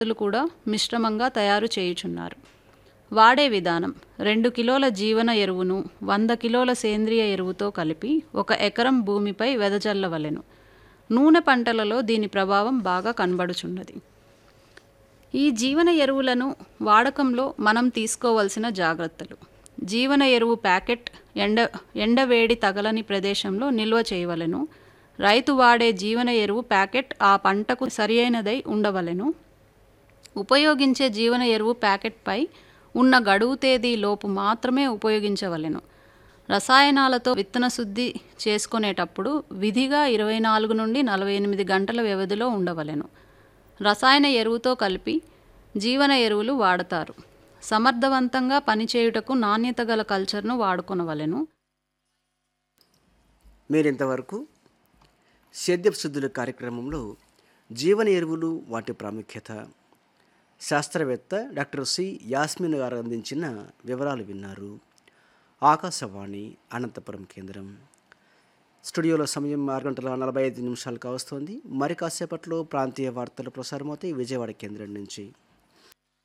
లు కూడా మిశ్రమంగా తయారు చేయుచున్నారు వాడే విధానం రెండు కిలోల జీవన ఎరువును వంద కిలోల సేంద్రియ ఎరువుతో కలిపి ఒక ఎకరం భూమిపై వెదజల్లవలెను నూనె పంటలలో దీని ప్రభావం బాగా కనబడుచున్నది ఈ జీవన ఎరువులను వాడకంలో మనం తీసుకోవలసిన జాగ్రత్తలు జీవన ఎరువు ప్యాకెట్ ఎండ ఎండవేడి తగలని ప్రదేశంలో నిల్వ చేయవలెను రైతు వాడే జీవన ఎరువు ప్యాకెట్ ఆ పంటకు సరియైనదై ఉండవలెను ఉపయోగించే జీవన ఎరువు ప్యాకెట్పై ఉన్న గడువు తేదీ లోపు మాత్రమే ఉపయోగించవలెను రసాయనాలతో విత్తన శుద్ధి చేసుకునేటప్పుడు విధిగా ఇరవై నాలుగు నుండి నలభై ఎనిమిది గంటల వ్యవధిలో ఉండవలెను రసాయన ఎరువుతో కలిపి జీవన ఎరువులు వాడతారు సమర్థవంతంగా పనిచేయుటకు నాణ్యత గల కల్చర్ను వాడుకొనవలెను మీరింతవరకు సేద్యపు శుద్ధుల కార్యక్రమంలో జీవన ఎరువులు వాటి ప్రాముఖ్యత శాస్త్రవేత్త డాక్టర్ సి యాస్మిన్ గారు అందించిన వివరాలు విన్నారు ఆకాశవాణి అనంతపురం కేంద్రం స్టూడియోలో సమయం ఆరు గంటల నలభై ఐదు నిమిషాలు కావస్తోంది మరి కాసేపట్లో ప్రాంతీయ వార్తలు ప్రసారమవుతాయి విజయవాడ కేంద్రం నుంచి